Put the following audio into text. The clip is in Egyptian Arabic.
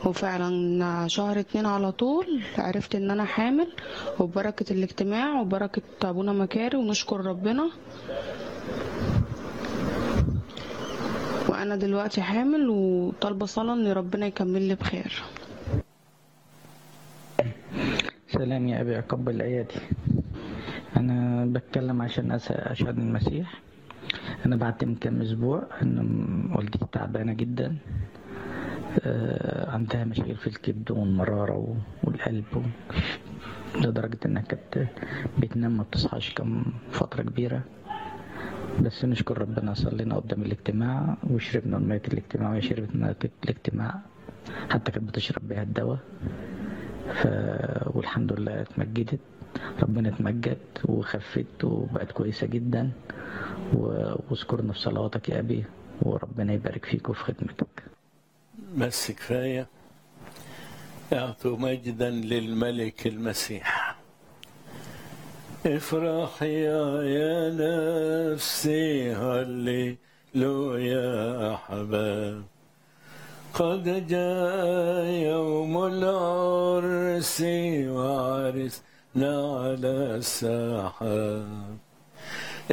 وفعلا شهر اتنين على طول عرفت ان انا حامل وبركة الاجتماع وبركة ابونا مكاري ونشكر ربنا وانا دلوقتي حامل وطالبة صلاة ان ربنا يكمل لي بخير سلام يا أبي يعقوب الأيادي أنا بتكلم عشان أس- أشهد المسيح أنا بعد من كام أسبوع إن م- والدتي تعبانة جدا آه، عندها مشاكل في الكبد والمرارة و- والقلب و- لدرجة إنها كانت بتنام ما بتصحاش كم فترة كبيرة بس نشكر ربنا صلينا قدام الاجتماع وشربنا من مية الاجتماع وهي شربت من مية الاجتماع حتى كانت بتشرب بيها الدواء ف... والحمد لله اتمجدت ربنا اتمجد وخفت وبقت كويسة جدا و... واذكرنا في صلواتك يا أبي وربنا يبارك فيك وفي خدمتك بس كفاية اعطوا مجدا للملك المسيح افرح يا يا نفسي هللويا أحباب قد جاء يوم العرس وعرسنا على السحاب